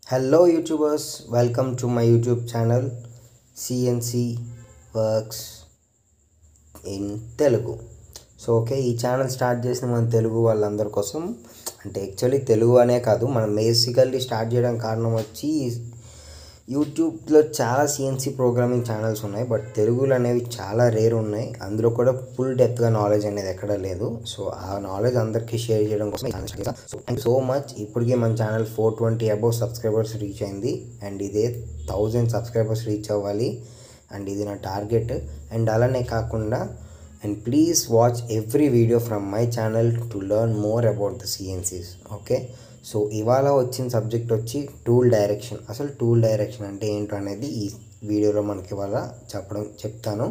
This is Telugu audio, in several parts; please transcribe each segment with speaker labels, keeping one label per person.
Speaker 1: Hello, YouTubers. Welcome to my YouTube channel CNC Works in Telugu. So okay ఈ ఛానల్ స్టార్ట్ చేసిన మన తెలుగు వాళ్ళందరి కోసం అంటే యాక్చువల్లీ తెలుగు అనే కాదు మనం బేసికల్లీ స్టార్ట్ చేయడం కారణం వచ్చి యూట్యూబ్లో చాలా సిఎన్సి ప్రోగ్రామింగ్ ఛానల్స్ ఉన్నాయి బట్ తెలుగులో అనేవి చాలా రేర్ ఉన్నాయి అందులో కూడా ఫుల్ డెప్త్గా నాలెడ్జ్ అనేది ఎక్కడ లేదు సో ఆ నాలెడ్జ్ అందరికీ షేర్ చేయడం కోసం ఈ ఛానల్ స్టార్ట్ చేశాను. సో థ్యాంక్ సో మచ్ ఇప్పటికే మన channel four twenty above subscribers reach అయింది అండ్ ఇదే థౌజండ్ సబ్స్క్రైబర్స్ రీచ్ అవ్వాలి అండ్ ఇది నా టార్గెట్ అండ్ అలానే కాకుండా and please watch every video from my channel to learn more about the CNCs okay so ఇవాళ వచ్చిన సబ్జెక్ట్ వచ్చి టూల్ డైరెక్షన్ అసలు టూల్ డైరెక్షన్ అంటే ఏంటో అనేది ఈ వీడియోలో మనకి ఇవాళ చెప్పడం చెప్తాను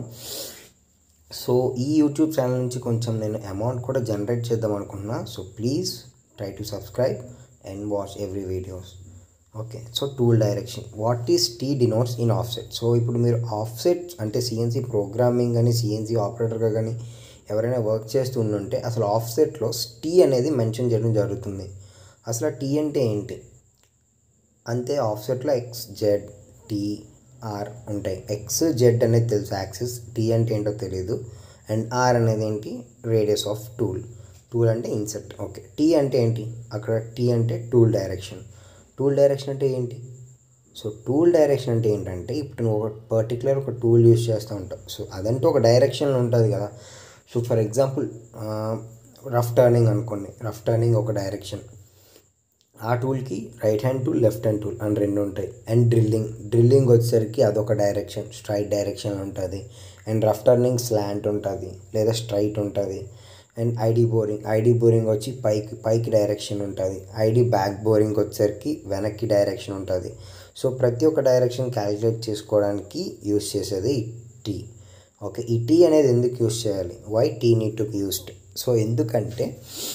Speaker 1: సో ఈ యూట్యూబ్ ఛానల్ నుంచి కొంచెం నేను అమౌంట్ కూడా జనరేట్ చేద్దాం అనుకుంటున్నా so please try to subscribe and watch every videos okay so tool direction what is T denotes in offset so ఇప్పుడు మీరు ఆఫ్సెట్ అంటే సిఎన్సి ప్రోగ్రామింగ్ కానీ సిఎన్సి ఆపరేటర్గా కానీ ఎవరైనా వర్క్ చేస్తూ ఉంటే అసలు ఆఫ్సెట్లో టీ అనేది మెన్షన్ చేయడం జరుగుతుంది అసలు టీ అంటే ఏంటి అంతే ఆఫ్సెట్లో ఎక్స్ జెడ్ టీ ఆర్ ఉంటాయి ఎక్స్ జెడ్ అనేది తెలుసు యాక్సిస్ టీ అంటే ఏంటో తెలియదు అండ్ ఆర్ అనేది ఏంటి రేడియస్ ఆఫ్ టూల్ టూల్ అంటే ఇన్సెట్ ఓకే టీ అంటే ఏంటి అక్కడ టీ అంటే టూల్ డైరెక్షన్ టూల్ డైరెక్షన్ అంటే ఏంటి సో టూల్ డైరెక్షన్ అంటే ఏంటంటే ఇప్పుడు నువ్వు ఒక పర్టికులర్ ఒక టూల్ యూస్ చేస్తూ ఉంటావు సో అదంటే ఒక డైరెక్షన్ ఉంటుంది కదా so for example rough turning అనుకోండి రఫ్ టర్నింగ్ ఒక డైరెక్షన్ ఆ టూల్కి right hand tool left hand tool అని రెండు ఉంటాయి అండ్ డ్రిల్లింగ్ డ్రిల్లింగ్ వచ్చేసరికి అదొక డైరెక్షన్ స్ట్రైట్ డైరెక్షన్ ఉంటుంది అండ్ రఫ్ టర్నింగ్ స్లాంట్ ఉంటుంది లేదా స్ట్రైట్ ఉంటుంది and ID boring ID boring వచ్చి పైకి పైకి డైరెక్షన్ ఉంటుంది ఐడి బ్యాక్ బోరింగ్ వచ్చేసరికి వెనక్కి డైరెక్షన్ ఉంటుంది సో ప్రతి ఒక్క డైరెక్షన్ క్యాలిక్యులేట్ చేసుకోవడానికి యూస్ చేసేది టీ ఓకే ఈ టీ అనేది ఎందుకు యూస్ చేయాలి why T need to used so ఎందుకంటే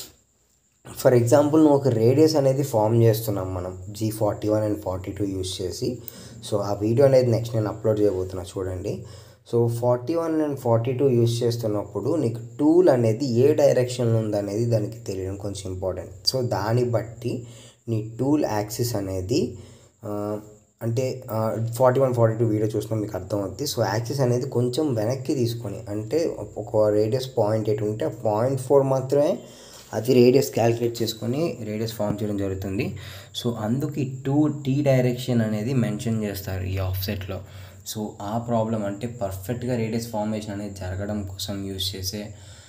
Speaker 1: ఫర్ ఎగ్జాంపుల్ నువ్వు ఒక రేడియస్ అనేది ఫామ్ చేస్తున్నాం మనం G forty one and forty two use చేసి సో ఆ వీడియో అనేది నెక్స్ట్ నేను అప్లోడ్ చేయబోతున్నా చూడండి so forty one and forty two use చేస్తున్నప్పుడు నీకు టూల్ అనేది ఏ డైరెక్షన్లో ఉందనేది దానికి తెలియడం కొంచెం ఇంపార్టెంట్ సో దాన్ని బట్టి నీ టూల్ యాక్సిస్ అనేది అంటే forty one forty two video చూసినా మీకు అర్థమవుద్ది సో యాక్సిస్ అనేది కొంచెం వెనక్కి తీసుకొని అంటే ఒక రేడియస్ పాయింట్ ఎయిట్ ఉంటే పాయింట్ ఫోర్ మాత్రమే అది రేడియస్ క్యాలిక్యులేట్ చేసుకొని రేడియస్ ఫామ్ చేయడం జరుగుతుంది సో అందుకు ఈ టూ టీ డైరెక్షన్ అనేది మెన్షన్ చేస్తారు ఈ ఆఫ్సెట్లో సో ఆ ప్రాబ్లం అంటే పర్ఫెక్ట్గా రేడియస్ ఫార్మేషన్ అనేది జరగడం కోసం యూజ్ చేసే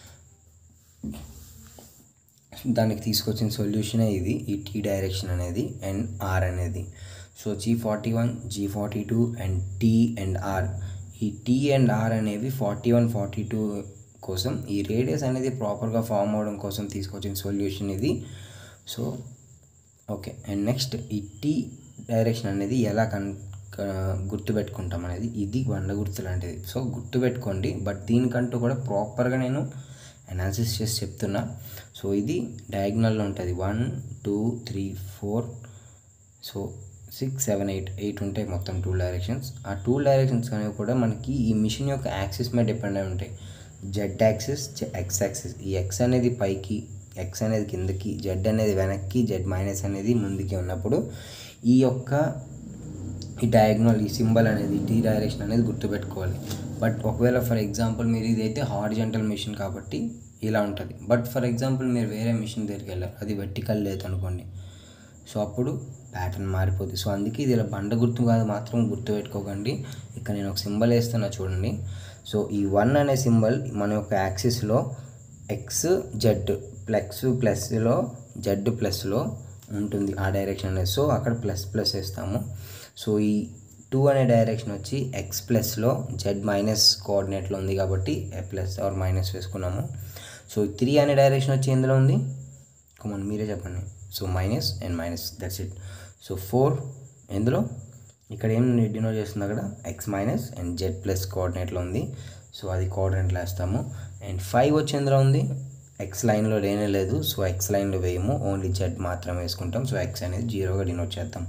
Speaker 1: దానికి తీసుకొచ్చిన సొల్యూషనే ఇది ఈ టీ డైరెక్షన్ అనేది అండ్ ఆర్ అనేది so G forty one G forty two and T and R ఈ టీ అండ్ ఆర్ అనేవి ఫార్టీ వన్ ఫార్టీ టూ కోసం ఈ రేడియస్ అనేది ప్రాపర్గా ఫామ్ అవడం కోసం తీసుకొచ్చిన సొల్యూషన్ ఇది సో ఓకే అండ్ నెక్స్ట్ ఈ టీ డైరెక్షన్ అనేది ఎలా కన్ గుర్తుపెట్టుకుంటాం అనేది ఇది బండ గుర్తు లాంటిది సో గుర్తుపెట్టుకోండి బట్ దీనికంటూ కూడా ప్రాపర్గా నేను అనాలిసిస్ చేసి చెప్తున్నా సో ఇది డయాగ్నల్లో ఉంటుంది one two three four so six seven eight eight ఉంటాయి మొత్తం టూల్ డైరెక్షన్స్ ఆ టూల్ డైరెక్షన్స్ అనేవి కూడా మనకి ఈ మిషన్ యొక్క యాక్సిస్ మీద డిపెండ్ అయి ఉంటాయి జెడ్ యాక్సిస్ ఎక్స్ యాక్సిస్ ఈ ఎక్స్ అనేది పైకి ఎక్స్ అనేది కిందకి జెడ్ అనేది వెనక్కి జెడ్ మైనస్ అనేది ముందుకి ఉన్నప్పుడు ఈ యొక్క ఈ డయాగ్నల్ ఈ సింబల్ అనేది టీ డైరెక్షన్ అనేది గుర్తుపెట్టుకోవాలి బట్ ఒకవేళ ఫర్ ఎగ్జాంపుల్ మీరు ఇదైతే హార్జెంటల్ మిషన్ కాబట్టి ఇలా ఉంటుంది బట్ ఫర్ ఎగ్జాంపుల్ మీరు వేరే మిషన్ దగ్గరికి వెళ్ళారు అది వెర్టికల్ లేదు అనుకోండి సో అప్పుడు ప్యాటర్న్ మారిపోద్ది సో అందుకే ఇది ఇలా బండ గుర్తు కాదు మాత్రం గుర్తుపెట్టుకోకండి ఇక్కడ నేను ఒక సింబల్ వేస్తున్నా చూడండి సో ఈ వన్ అనే సింబల్ మన యొక్క యాక్సిస్లో ఎక్స్ జెడ్ ప్లస్ ప్లస్లో జెడ్ ప్లస్లో ఉంటుంది ఆ డైరెక్షన్ అనేది సో అక్కడ ప్లస్ ప్లస్ వేస్తాము సో ఈ టూ అనే డైరెక్షన్ వచ్చి ఎక్స్ ప్లస్లో జెడ్ మైనస్ కోఆర్డినేట్లో ఉంది కాబట్టి ఏ ప్లస్ ఆర్ మైనస్ వేసుకున్నాము సో త్రీ అనే డైరెక్షన్ వచ్చి ఎందులో ఉంది కమన్ మీరే చెప్పండి so minus and minus that's it so four ఎందులో ఇక్కడ ఏం డినోట్ చేస్తుంది అక్కడ X minus and Z plus కోఆర్డినేట్లో ఉంది సో అది కోఆర్డినేట్లో వేస్తాము అండ్ ఫైవ్ వచ్చి ఎందులో ఉంది ఎక్స్ లైన్లో లేనే లేదు సో ఎక్స్ లైన్లో వేయము ఓన్లీ జెడ్ మాత్రమే వేసుకుంటాం సో ఎక్స్ అనేది జీరోగా డినోట్ చేద్దాం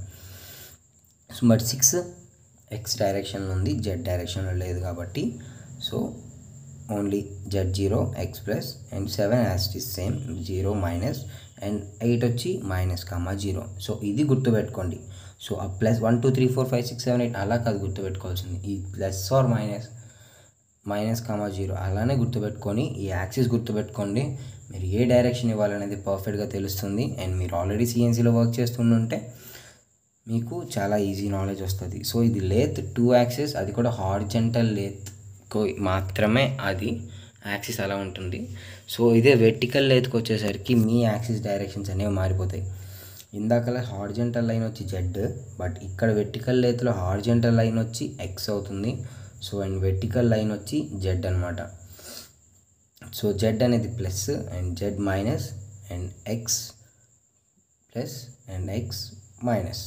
Speaker 1: సో బట్ సిక్స్ ఎక్స్ డైరెక్షన్లో ఉంది జెడ్ డైరెక్షన్లో లేదు కాబట్టి so only Z zero X plus and seven as is same zero minus and eight వచ్చి మైనస్ కామా జీరో సో ఇది గుర్తుపెట్టుకోండి సో ఆ plus one two three four five six seven eight అలా కాదు గుర్తుపెట్టుకోవాల్సింది ఈ plus or minus minus comma zero అలానే గుర్తుపెట్టుకొని ఈ యాక్సిస్ గుర్తుపెట్టుకోండి మీరు ఏ డైరెక్షన్ ఇవ్వాలనేది పర్ఫెక్ట్గా తెలుస్తుంది అండ్ మీరు ఆల్రెడీ సిఎన్సీలో వర్క్ చేస్తుంటే మీకు చాలా ఈజీ నాలెడ్జ్ వస్తుంది సో ఇది లేత్ టూ యాక్సిస్ అది కూడా హార్జెంటల్ లేత్ మాత్రమే అది యాక్సిస్ అలా ఉంటుంది సో ఇదే వెర్టికల్ లేత్కి వచ్చేసరికి మీ యాక్సిస్ డైరెక్షన్స్ అనేవి మారిపోతాయి ఇందాకలా హార్జెంటల్ లైన్ వచ్చి జెడ్ బట్ ఇక్కడ వెర్టికల్ లేత్లో హార్జెంటల్ లైన్ వచ్చి ఎక్స్ అవుతుంది సో అండ్ వెర్టికల్ లైన్ వచ్చి జెడ్ అనమాట సో జెడ్ అనేది plus and Z minus and X plus and X minus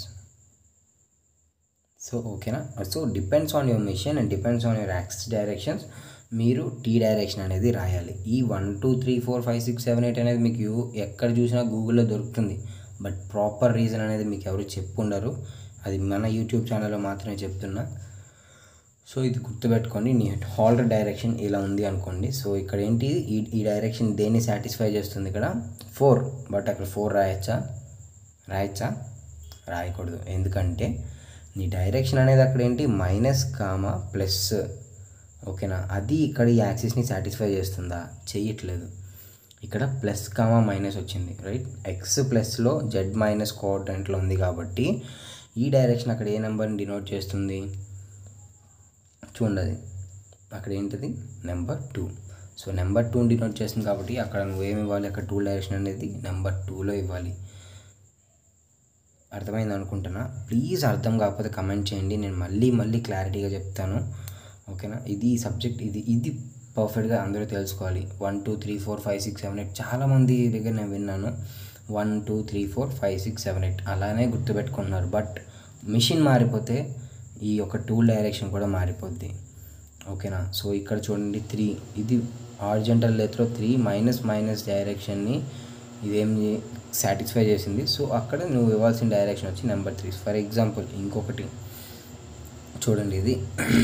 Speaker 1: so ఓకేనా so depends on your machine and depends on your axis directions మీరు టీ డైరెక్షన్ అనేది రాయాలి ఈ one two three four five six seven eight అనేది మీకు ఎక్కడ చూసినా గూగుల్లో దొరుకుతుంది బట్ ప్రాపర్ రీజన్ అనేది మీకు ఎవరు చెప్పుండరు అది మన యూట్యూబ్ ఛానల్లో మాత్రమే చెప్తున్నా సో ఇది గుర్తుపెట్టుకోండి నీ హాల్డర్ డైరెక్షన్ ఇలా ఉంది అనుకోండి సో ఇక్కడ ఏంటి ఈ ఈ డైరెక్షన్ దేన్ని సాటిస్ఫై చేస్తుంది ఇక్కడ ఫోర్ బట్ అక్కడ ఫోర్ రాయొచ్చా రాయొచ్చా రాయకూడదు ఎందుకంటే నీ డైరెక్షన్ అనేది అక్కడ ఏంటి మైనస్ కామా ప్లస్ ఓకేనా అది ఇక్కడ ఈ యాక్సిస్ని సాటిస్ఫై చేస్తుందా చెయ్యట్లేదు ఇక్కడ ప్లస్ కామా మైనస్ వచ్చింది రైట్ ఎక్స్ ప్లస్లో జెడ్ మైనస్ కోఆర్డినేట్లో ఉంది కాబట్టి ఈ డైరెక్షన్ అక్కడ ఏ నెంబర్ని డినోట్ చేస్తుంది చూడండి అక్కడ ఏంటిది నెంబర్ టూ సో నెంబర్ టూని డినోట్ చేస్తుంది కాబట్టి అక్కడ నువ్వేమి ఇవ్వాలి అక్కడ టూ డైరెక్షన్ అనేది నెంబర్ టూలో ఇవ్వాలి అర్థమైంది అనుకుంటున్నా ప్లీజ్ అర్థం కాకపోతే కమెంట్ చేయండి నేను మళ్ళీ మళ్ళీ క్లారిటీగా చెప్తాను ఓకేనా ఇది సబ్జెక్ట్ ఇది ఇది పర్ఫెక్ట్గా అందరూ తెలుసుకోవాలి one two three four five six seven eight చాలామంది దగ్గర నేను విన్నాను one two three four five six seven eight అలానే గుర్తుపెట్టుకున్నారు బట్ మిషన్ మారిపోతే ఈ యొక్క టూల్ డైరెక్షన్ కూడా మారిపోద్ది ఓకేనా సో ఇక్కడ చూడండి త్రీ ఇది ఆర్జెంటల్ లెత్లో త్రీ మైనస్ మైనస్ డైరెక్షన్ని ఇదేం సాటిస్ఫై చేసింది సో అక్కడ నువ్వు ఇవ్వాల్సిన డైరెక్షన్ వచ్చి నెంబర్ త్రీ ఫర్ ఎగ్జాంపుల్ ఇంకొకటి చూడండి ఇది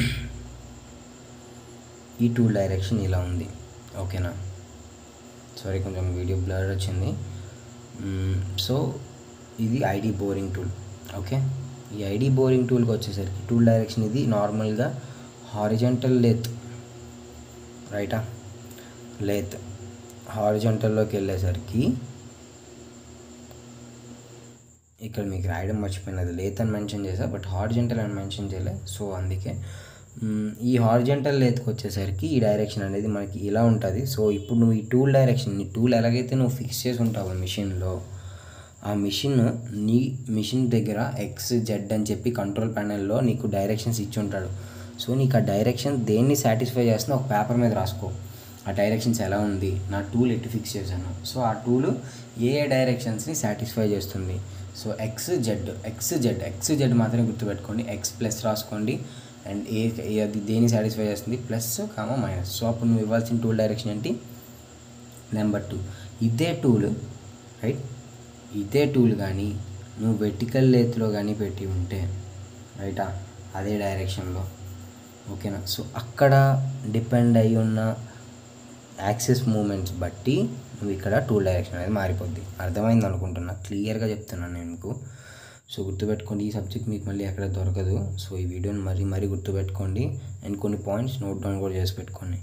Speaker 1: ఈ టూల్ డైరెక్షన్ ఇలా ఉంది ఓకేనా సారీ కొంచెం వీడియో బ్లర్ వచ్చింది సో ఇది ఐడి బోరింగ్ టూల్ ఓకే ఈ ఐడి బోరింగ్ టూల్కి వచ్చేసరికి టూల్ డైరెక్షన్ ఇది నార్మల్గా హారిజెంటల్ లేత్ రైటా లేత్ హారిజెంటల్లోకి వెళ్ళేసరికి ఇక్కడ మీకు రాయడం మర్చిపోయినది లేత్ అని మెన్షన్ చేసా బట్ హార్జెంటల్ అని మెన్షన్ చేయలే సో అందుకే మ్, ఈ హార్జెంటల్ లేత్కి వచ్చేసరికి ఈ డైరెక్షన్ అనేది మనకి ఇలా ఉంటుంది సో ఇప్పుడు నువ్వు ఈ టూల్ డైరెక్షన్ నీ టూల్ ఎలాగైతే నువ్వు ఫిక్స్ చేసి ఉంటావు మిషన్లో ఆ మిషన్ నీ మిషన్ దగ్గర ఎక్స్ జెడ్ అని చెప్పి కంట్రోల్ ప్యానెల్లో నీకు డైరెక్షన్స్ ఇచ్చి ఉంటాడు సో నీకు ఆ డైరెక్షన్ దేన్ని సాటిస్ఫై చేస్తుందో ఒక పేపర్ మీద రాసుకో ఆ డైరెక్షన్స్ ఎలా ఉంది నా టూల్ ఎటు ఫిక్స్ చేశాను సో ఆ టూల్ ఏ ఏ డైరెక్షన్స్ని సాటిస్ఫై చేస్తుంది so X Z X Z X Z మాత్రమే గుర్తుపెట్టుకోండి ఎక్స్ ప్లస్ రాసుకోండి అండ్ ఏ ఏ- అది దేన్ని సాటిస్ఫై చేస్తుంది ప్లస్ కామా మైనస్ సో అప్పుడు నువ్వు ఇవ్వాల్సిన టూల్ డైరెక్షన్ ఏంటి నెంబర్ టూ ఇదే టూల్ రైట్ ఇదే టూల్ కానీ నువ్వు వెర్టికల్ లేత్లో కానీ పెట్టి ఉంటే రైటా అదే డైరెక్షన్లో ఓకేనా సో అక్కడ డిపెండ్ అయి ఉన్న యాక్సెస్ మూమెంట్స్ బట్టి నువ్వు ఇక్కడ టూల్ డైరెక్షన్ అనేది మారిపోద్ది అర్థమైంది అనుకుంటున్నా క్లియర్గా చెప్తున్నాను నేను మీకు సో గుర్తుపెట్టుకోండి ఈ సబ్జెక్ట్ మీకు మళ్ళీ ఎక్కడ దొరకదు సో ఈ వీడియోని మరీ మరీ గుర్తుపెట్టుకోండి అండ్ కొన్ని పాయింట్స్ నోట్ డౌన్ కూడా చేసి పెట్టుకోండి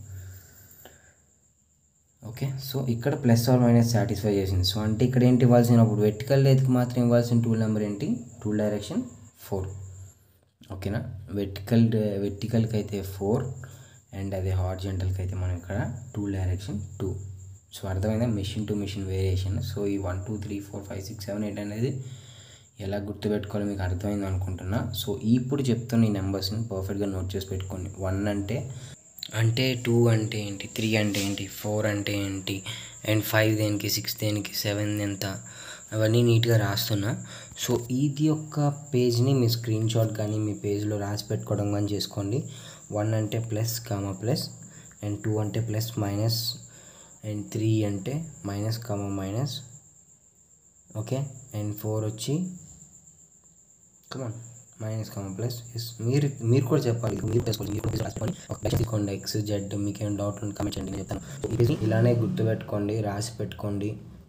Speaker 1: ఓకే సో ఇక్కడ ప్లస్ ఆర్ మైనస్ సాటిస్ఫై చేసింది సో అంటే ఇక్కడ ఏంటి ఇవ్వాల్సిన అప్పుడు వెర్టికల్ లేత్కి మాత్రం ఇవ్వాల్సిన టూల్ నెంబర్ ఏంటి టూల్ డైరెక్షన్ ఫోర్ ఓకేనా వెర్టికల్ వెర్టికల్కి అయితే ఫోర్ అండ్ అదే హార్జెంటల్కి అయితే మనం ఇక్కడ టూల్ డైరెక్షన్ టూ సో అర్థమైందా machine to machine variation so ఈ one two three four five six seven eight అనేది ఎలా గుర్తుపెట్టుకోవాలో మీకు అర్థమైంది అనుకుంటున్నా సో ఇప్పుడు చెప్తున్న ఈ నెంబర్స్ని పర్ఫెక్ట్గా నోట్ చేసి పెట్టుకోండి వన్ అంటే అంటే టూ అంటే ఏంటి త్రీ అంటే ఏంటి ఫోర్ అంటే ఏంటి అండ్ ఫైవ్ దేనికి సిక్స్ దేనికి సెవెన్ ఎంత అవన్నీ నీట్గా రాస్తున్నా సో ఇది యొక్క పేజ్ని మీ స్క్రీన్ షాట్ కానీ మీ పేజ్లో రాసి పెట్టుకోవడం కానీ చేసుకోండి వన్ అంటే plus comma plus and two అంటే ప్లస్ మైనస్ అండ్ త్రీ అంటే minus comma minus okay and four వచ్చి కమాన్ మైనస్ కామా ప్లస్ ఎస్ మీరు మీరు కూడా చెప్పాలి మీరు తెలుసుకోవాలి మీరు కూడా రాసుకోండి ఒక లెక్క తీసుకోండి ఎక్స్ జెడ్ మీకు ఏమైనా డౌట్ ఉంటే కమెంట్ చేయండి నేను చెప్తాను సో ఇది ఇలానే గుర్తుపెట్టుకోండి రాసి పెట్టుకోండి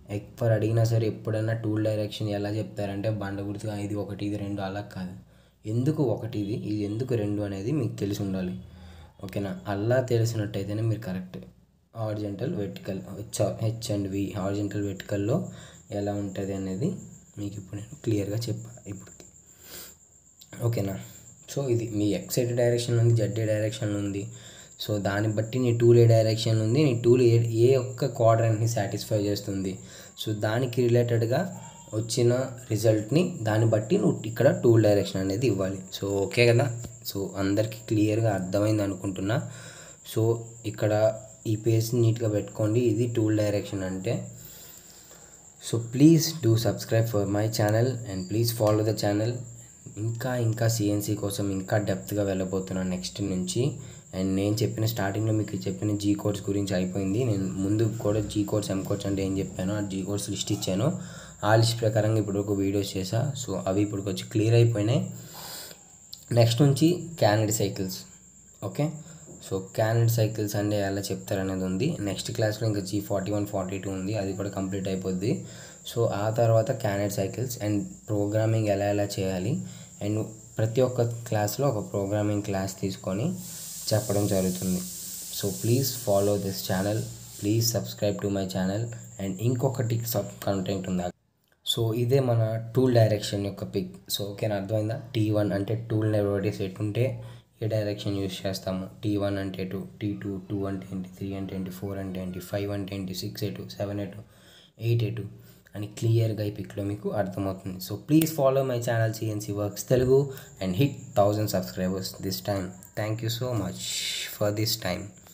Speaker 2: ఎప్పుడు అడిగినా సరే ఎప్పుడైనా టూల్ డైరెక్షన్ ఎలా చెప్తారంటే బండ గుర్తుగా ఇది ఒకటి ఇది రెండు అలా కాదు ఎందుకు ఒకటి ఇది ఇది ఎందుకు రెండు అనేది మీకు తెలిసి ఉండాలి ఓకేనా అలా తెలిసినట్టయితేనే మీరు correct horizontal vertical H H and V horizontal వెర్టికల్లో ఎలా ఉంటుంది అనేది మీకు ఇప్పుడు నేను క్లియర్గా చెప్పాను ఇప్పుడు ఓకేనా సో ఇది మీ ఎక్సైడ్ డైరెక్షన్ ఉంది జెడ్ డైరెక్షన్ ఉంది సో దాన్ని బట్టి నీ టూల్ ఏ డైరెక్షన్ ఉంది నీ టూల్ ఏ ఏ ఒక్క క్వాడ్రెంట్ని సాటిస్ఫై చేస్తుంది సో దానికి రిలేటెడ్గా వచ్చిన రిజల్ట్ని దాన్ని బట్టి నువ్వు ఇక్కడ టూల్ డైరెక్షన్ అనేది ఇవ్వాలి సో ఓకే కదా సో అందరికీ క్లియర్గా అర్థమైంది అనుకుంటున్నా సో ఇక్కడ ఈ పేజ్ నీట్గా పెట్టుకోండి ఇది టూల్ డైరెక్షన్ అంటే so please do subscribe for my channel and please follow the channel ఇంకా ఇంకా సిఎన్సి కోసం ఇంకా డెప్త్గా వెళ్ళబోతున్నాను నెక్స్ట్ నుంచి అండ్ నేను చెప్పిన స్టార్టింగ్లో మీకు చెప్పిన జీ కోడ్స్ గురించి అయిపోయింది నేను ముందు కూడా జీ కోడ్స్ ఎం కోడ్స్ అంటే ఏం చెప్పానో ఆ జీ కోడ్స్ లిస్ట్ ఇచ్చాను ఆ లిస్ట్ ప్రకారంగా ఇప్పుడు ఒక వీడియోస్ చేసా సో అవి ఇప్పుడు కొంచెం క్లియర్ అయిపోయినాయి నెక్స్ట్ నుంచి canned cycles okay so canned cycles అంటే ఎలా చెప్తారనేది ఉంది నెక్స్ట్ క్లాస్లో ఇంకా G forty one forty two ఉంది అది కూడా కంప్లీట్ అయిపోద్ది సో ఆ తర్వాత క్యానెడ్ సైకిల్స్ అండ్ ప్రోగ్రామింగ్ ఎలా ఎలా చేయాలి అండ్ ప్రతి ఒక్క క్లాస్లో ఒక ప్రోగ్రామింగ్ క్లాస్ తీసుకొని చెప్పడం జరుగుతుంది so please follow this channel please subscribe to my channel and ఇంకొకటి సబ్ కంటెంట్ ఉంది సో ఇదే మన టూల్ డైరెక్షన్ యొక్క పిక్ సో ఓకేనా అర్థమైందా టీ వన్ అంటే టూల్ నెవరీస్ ఎటుంటే ఏ డైరెక్షన్ యూస్ చేస్తాము టీ వన్ అంటే టూ టీ టూ టూ అంటే ఏంటి త్రీ అంటే ఏంటి ఫోర్ అంటే ఏంటి ఫైవ్ అంటే ఏంటి సిక్స్ ఏ టూ సెవెన్ ఏ టూ ఎయిట్ ఏ టూ అని క్లియర్గా ఈ పిక్లో మీకు అర్థమవుతుంది so please follow my channel CNC works Telugu and hit thousand subscribers this time thank you so much for this time